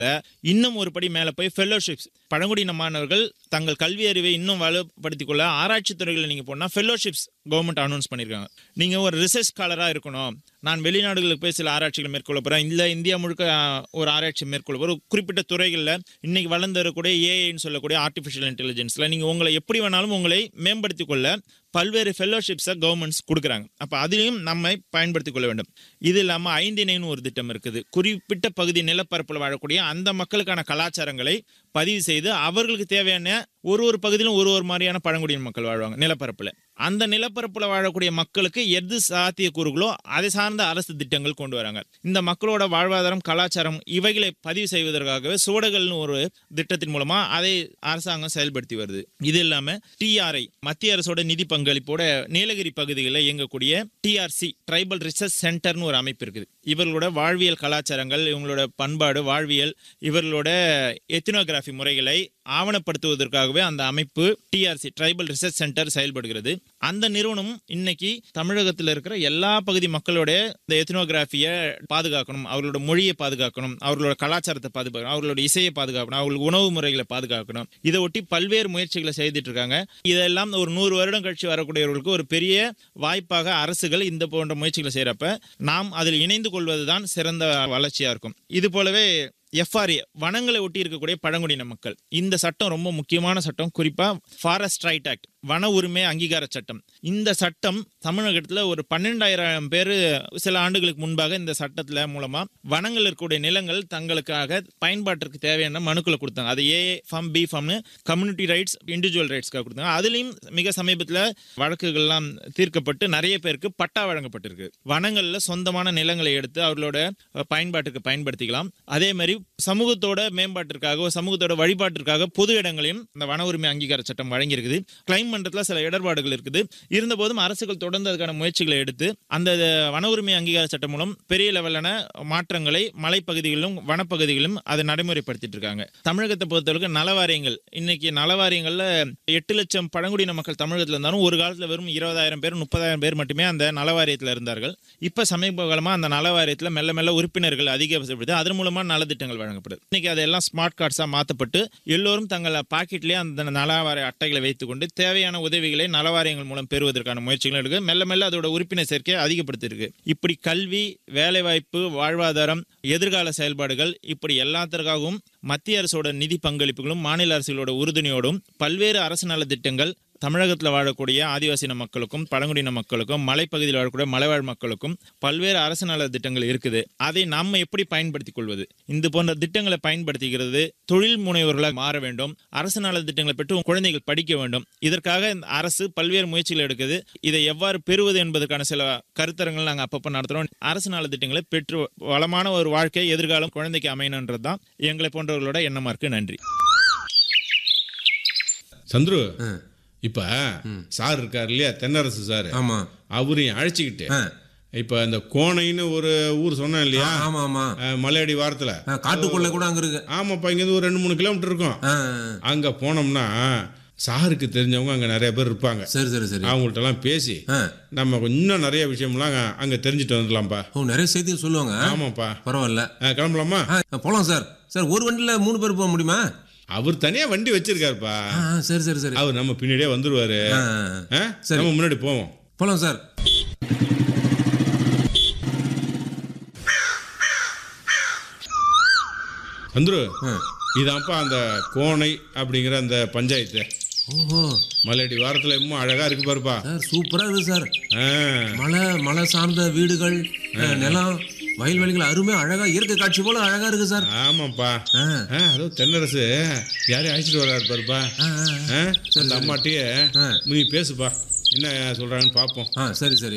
இன்னும் ஒரு படி மேலே போய் ஃபெல்லோஷிப்ஸ் பழங்குடியின மாணவர்கள் தங்கள் கல்வி அறிவை இன்னும் வலுப்படுத்திக் கொள்ள ஆராய்ச்சி துறைகளில் நீங்கள் போனால் ஃபெல்லோஷிப்ஸ் கவர்மெண்ட் அனௌன்ஸ் பண்ணியிருக்காங்க நீங்கள் ஒரு ரிசர்ச் ஸ்காலராக இருக்கணும் நான் வெளிநாடுகளுக்கு போய் சில ஆராய்ச்சிகளை மேற்கொள்ள போகிறேன் இல்லை இந்தியா முழுக்க ஆஹ், ஒரு ஆராய்ச்சி மேற்கொள்ள போகிறேன் ஒரு குறிப்பிட்ட துறைகளில் இன்னைக்கு வளர்ந்து வரக்கூடிய ஏஐன்னு சொல்லக்கூடிய ஆர்டிஃபிஷியல் இன்டெலிஜென்ஸில் நீங்கள் உங்களை எப்படி வேணாலும் உங்களை மேம்படுத்திக் கொள்ள பல்வேறு ஃபெல்லோஷிப்ஸை கவர்மெண்ட்ஸ் கொடுக்குறாங்க அப்போ அதிலையும் நம்ம பயன்படுத்திக் கொள்ள வேண்டும் இது இல்லாமல் ஐந்திணைன்னு ஒரு திட்டம் இருக்குது குறிப்பிட்ட பகுதி நிலப்பரப்பில் வாழக்கூடிய அந்த மக்களுக்கான கலாச்சாரங்களை பதிவு செய்து அவர்களுக்கு தேவையான ஒரு ஒரு பகுதியிலும் ஒரு ஒரு மாதிரியான பழங்குடியின மக்கள் வாழ்வாங்க நிலப்பரப்பில் அந்த நிலப்பரப்பில் வாழக்கூடிய மக்களுக்கு எது சாத்தியக்கூறுகளோ அதை சார்ந்த அரசு திட்டங்கள் கொண்டு வராங்க இந்த மக்களோட வாழ்வாதாரம் கலாச்சாரம் இவைகளை பதிவு செய்வதற்காகவே சோடகள்னு ஒரு திட்டத்தின் மூலமா அதை அரசாங்கம் செயல்படுத்தி வருது இது இல்லாம டிஆர்ஐ மத்திய அரசோட நிதி பங்களிப்போட நீலகிரி பகுதிகளில் இயங்கக்கூடிய டிஆர்சி ட்ரைபல் ரிசர்ச் சென்டர்னு ஒரு அமைப்பு இருக்குது இவர்களோட வாழ்வியல் கலாச்சாரங்கள் இவங்களோட பண்பாடு வாழ்வியல் இவர்களோட எத்தினோகிராஃபி முறைகளை ஆவணப்படுத்துவதற்காகவே அந்த அமைப்பு டிஆர்சி ட்ரைபல் ரிசர்ச் சென்டர் செயல்படுகிறது அந்த நிறுவனம் இன்னைக்கு தமிழகத்தில் இருக்கிற எல்லா பகுதி மக்களோட இந்த எத்தினோகிராஃபியை பாதுகாக்கணும் அவர்களோட மொழியை பாதுகாக்கணும் அவர்களோட கலாச்சாரத்தை பாதுகாக்கணும் அவர்களோட இசையை பாதுகாக்கணும் அவங்களுக்கு உணவு முறைகளை பாதுகாக்கணும் இதை ஒட்டி பல்வேறு முயற்சிகளை செய்துட்டு இருக்காங்க இதெல்லாம் ஒரு நூறு வருடம் கழிச்சு வரக்கூடியவர்களுக்கு ஒரு பெரிய வாய்ப்பாக அரசுகள் இந்த போன்ற முயற்சிகளை செய்யறப்ப நாம் அதில் இணைந்து கொள்வதுதான் சிறந்த வளர்ச்சியா இருக்கும் இது போலவே எஃப்ஆர்ஏ வனங்களை ஒட்டி இருக்கக்கூடிய பழங்குடியின மக்கள் இந்த சட்டம் ரொம்ப முக்கியமான சட்டம் குறிப்பா ஃபாரஸ்ட் ரைட் ஆக்ட் வன உரிமை அங்கீகார சட்டம் இந்த சட்டம் தமிழகத்தில் ஒரு பன்னெண்டாயிரம் பேர் சில ஆண்டுகளுக்கு முன்பாக இந்த சட்டத்தில் மூலமா வனங்கள் இருக்கக்கூடிய நிலங்கள் தங்களுக்காக பயன்பாட்டிற்கு தேவையான மனுக்களை கொடுத்தாங்க அது ஏ ஃபார்ம் பி ஃபார்ம்னு கம்யூனிட்டி ரைட்ஸ் இண்டிவிஜுவல் ரைட்ஸ்க்காக கொடுத்தாங்க அதுலேயும் மிக சமீபத்தில் வழக்குகள்லாம் தீர்க்கப்பட்டு நிறைய பேருக்கு பட்டா வழங்கப்பட்டிருக்கு வனங்களில் சொந்தமான நிலங்களை எடுத்து அவர்களோட பயன்பாட்டுக்கு பயன்படுத்திக்கலாம் அதே மாதிரி சமூகத்தோட மேம்பாட்டிற்காக சமூகத்தோட வழிபாட்டிற்காக பொது இடங்களையும் இந்த வன உரிமை அங்கீகார சட்டம் வழங்கியிருக்குது கிளைம் மன்றத்தில் சில இடர்பாடுகள் இருக்குது இருந்தபோதும் அரசுகள் தொடர்ந்து அதுக்கான முயற்சிகளை எடுத்து அந்த வன உரிமை அங்கீகார சட்டம் மூலம் பெரிய லெவலான மாற்றங்களை மலைப்பகுதிகளிலும் வனப்பகுதிகளிலும் அதை நடைமுறைப்படுத்திட்டு இருக்காங்க தமிழகத்தை பொறுத்தவரைக்கும் நலவாரியங்கள் இன்னைக்கு நலவாரியங்கள்ல எட்டு லட்சம் பழங்குடியின மக்கள் தமிழகத்தில் இருந்தாலும் ஒரு காலத்தில் வெறும் இருபதாயிரம் பேர் முப்பதாயிரம் பேர் மட்டுமே அந்த நலவாரியத்தில் இருந்தார்கள் இப்போ சமீப காலமாக அந்த நலவாரியத்தில் மெல்ல மெல்ல உறுப்பினர்கள் அதிகப்படுது அதன் மூலமாக நலத்திட்டங்கள் வழங்கப்படுது இன்னைக்கு அதெல்லாம் ஸ்மார்ட் கார்ட்ஸாக மாற்றப்பட்டு எல்லோரும் தங்கள் பாக்கெட்லேயே அந்த நலவாரிய அட்டைகளை வைத்துக்கொண்டு தேவையான உதவிகளை நலவாரியங்கள் மூலம் பெறுவதற்கான முயற்சிகள் இருக்கு மெல்ல மெல்ல அதோட உறுப்பினர் சேர்க்கையை அதிகப்படுத்தியிருக்கு இப்படி கல்வி வேலைவாய்ப்பு வாழ்வாதாரம் எதிர்கால செயல்பாடுகள் இப்படி எல்லாத்திற்காகவும் மத்திய அரசோட நிதி பங்களிப்புகளும் மாநில அரசுகளோட உறுதுணையோடும் பல்வேறு அரசு நலத்திட்டங்கள் தமிழகத்தில் வாழக்கூடிய ஆதிவாசின மக்களுக்கும் பழங்குடியின மக்களுக்கும் மலைப்பகுதியில் வாழக்கூடிய மலைவாழ் மக்களுக்கும் பல்வேறு அரசு நல திட்டங்கள் இருக்குது அதை நம்ம எப்படி பயன்படுத்திக் கொள்வது இந்த போன்ற திட்டங்களை பயன்படுத்திக்கிறது தொழில் முனைவர்களாக மாற வேண்டும் அரசு நல திட்டங்களை பெற்று குழந்தைகள் படிக்க வேண்டும் இதற்காக இந்த அரசு பல்வேறு முயற்சிகள் எடுக்குது இதை எவ்வாறு பெறுவது என்பதற்கான சில கருத்தரங்கள் நாங்கள் அப்பப்போ நடத்துகிறோம் அரசு நல திட்டங்களை பெற்று வளமான ஒரு வாழ்க்கை எதிர்காலம் குழந்தைக்கு அமையணுன்றது தான் எங்களை போன்றவர்களோட எண்ணமா இருக்கு நன்றி சந்துரு இப்ப சார் இருக்கார் இல்லையா தென்னரசு சார் ஆமா அவரையும் அழைச்சிக்கிட்டு ஆ. இப்ப இந்த கோணைன்னு ஒரு ஊர் சொன்னேன் இல்லையா ஆமா ஆமா அஹ், மலையடி வாரத்துல ஆ, காட்டுக்குள்ள கூட அங்க இருக்கு ஆமாப்பா இங்கேருந்து ஒரு ரெண்டு மூணு கிலோமீட்டர் இருக்கும் ஆ, அங்க போனோம்னா சாருக்கு தெரிஞ்சவங்க அங்க நிறைய பேர் இருப்பாங்க சரி சரி சரி அவங்கள்ட்ட எல்லாம் பேசி ஆ. நம்ம இன்னும் நிறைய விஷயம்லாம் அங்க- அங்க தெரிஞ்சுட்டு வந்துடலாம்ப்பா ஓ நிறைய செய்திகள் சொல்லுவாங்க ஆமாப்பா பரவாயில்ல அஹ், கிளம்பலாமா ஆ, போலாம் சார் சார் ஒரு வண்டியில மூணு பேர் போக முடியுமா அவர் தனியா வண்டி வச்சிருக்காருப்பா ஆ, ஆ, சரி சரி சரி அவர் நம்ம பின்னாடியே வந்துருவாரு ஆ, ஆ? சரி. நம்ம முன்னாடி போவோம் போலாம் சார் சந்துரு ஆ. இதான்ப்பா அந்த கோணை அப்படிங்கிற அந்த பஞ்சாயத்து ஓஹோ மலையடி வாரத்துல இன்னும் அழகா இருக்கு பாருப்பா சார் சூப்பரா இருக்கு சார் ஆ, மலை மலை சார்ந்த வீடுகள் ஆ, நிலம் வயல்வெளிகள் அருமை அழகா இயற்கை காட்சி போல அழகா இருக்கு சார் ஆமாப்பா ஆ, ஆ, அதோ தென்னரசு யாரையும் அழைச்சிட்டு வர்றாரு பாருப்பா ஆ, ஆ, ஆ, அந்த அம்மாட்டியே ஆ. நீ பேசுப்பா என்ன சொல்றாங்கன்னு பார்ப்போம் ஆ சரி சரி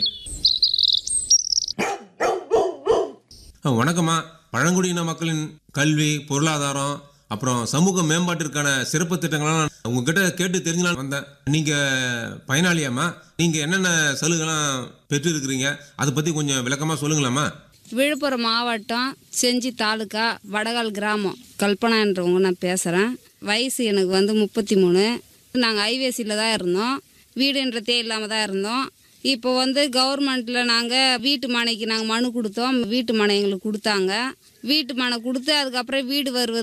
ஆ, வணக்கம்மா பழங்குடியின மக்களின் கல்வி பொருளாதாரம் அப்புறம் சமூக மேம்பாட்டிற்கான சிறப்பு திட்டங்கள்லாம் உங்ககிட்ட கேட்டு தெரிஞ்சுக்கலாம் வந்தேன் நீங்க பயனாளியாம்மா நீங்க என்னென்ன சலுகைலாம் பெற்றிருக்கிறீங்க அதை பத்தி கொஞ்சம் விளக்கமா சொல்லுங்களாம்மா விழுப்புரம் மாவட்டம் செஞ்சி தாலுக்கா வடகால் கிராமம் கல்பனான்றவங்க நான் பேசுகிறேன் வயசு எனக்கு வந்து முப்பத்தி மூணு நாங்கள் ஐவேசியில் தான் இருந்தோம் வீடுன்றதே இல்லாமல் தான் இருந்தோம் இப்போ வந்து கவர்மெண்ட்டில் நாங்கள் வீட்டு மனைக்கு நாங்கள் மனு கொடுத்தோம் வீட்டு மனை எங்களுக்கு கொடுத்தாங்க வீட்டு மனை கொடுத்து அதுக்கப்புறம் வீடு வருவது